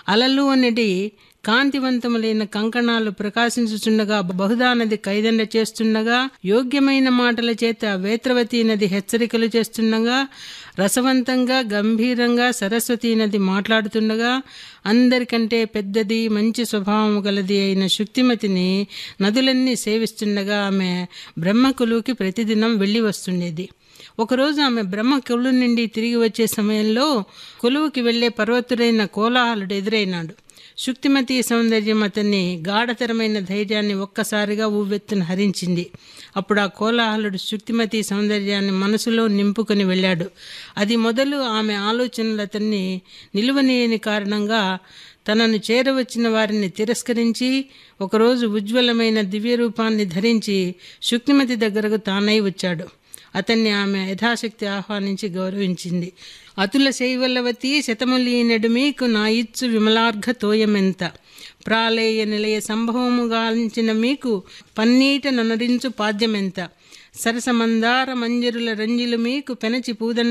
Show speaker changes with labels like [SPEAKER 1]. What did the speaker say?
[SPEAKER 1] అలలు అనేది కాంతివంతములైన కంకణాలు ప్రకాశించుచుండగా బహుదా నది కైదండ చేస్తుండగా యోగ్యమైన మాటల చేత వేత్రవతి నది హెచ్చరికలు చేస్తుండగా రసవంతంగా గంభీరంగా సరస్వతి నది మాట్లాడుతుండగా అందరికంటే పెద్దది మంచి స్వభావం గలది అయిన శుక్తిమతిని నదులన్నీ సేవిస్తుండగా ఆమె బ్రహ్మకులుకి ప్రతిదినం వెళ్ళి వస్తుండేది ఒకరోజు ఆమె బ్రహ్మ కొలు నుండి తిరిగి వచ్చే సమయంలో కొలువుకి వెళ్లే పర్వతుడైన కోలాహలుడు ఎదురైనాడు శుక్తిమతి సౌందర్యం అతన్ని గాఢతరమైన ధైర్యాన్ని ఒక్కసారిగా ఊవెత్తున హరించింది అప్పుడు ఆ కోలాహలుడు శుక్తిమతి సౌందర్యాన్ని మనసులో నింపుకొని వెళ్ళాడు అది మొదలు ఆమె ఆలోచనలు అతన్ని నిలువనీయని కారణంగా తనను చేరవచ్చిన వారిని తిరస్కరించి ఒకరోజు ఉజ్వలమైన దివ్య రూపాన్ని ధరించి శుక్తిమతి దగ్గరకు తానై వచ్చాడు అతన్ని ఆమె యథాశక్తి ఆహ్వానించి గౌరవించింది అతుల శైవల్లవతి శతములీనడు మీకు నా ఇచ్చు విమలార్ఘ తోయమెంత ప్రాళేయ నిలయ సంభవము గాలించిన మీకు పన్నీట ననరించు పాద్యమెంత సరసమందార మంజరుల రంజిలు మీకు పెనచి పూదన్న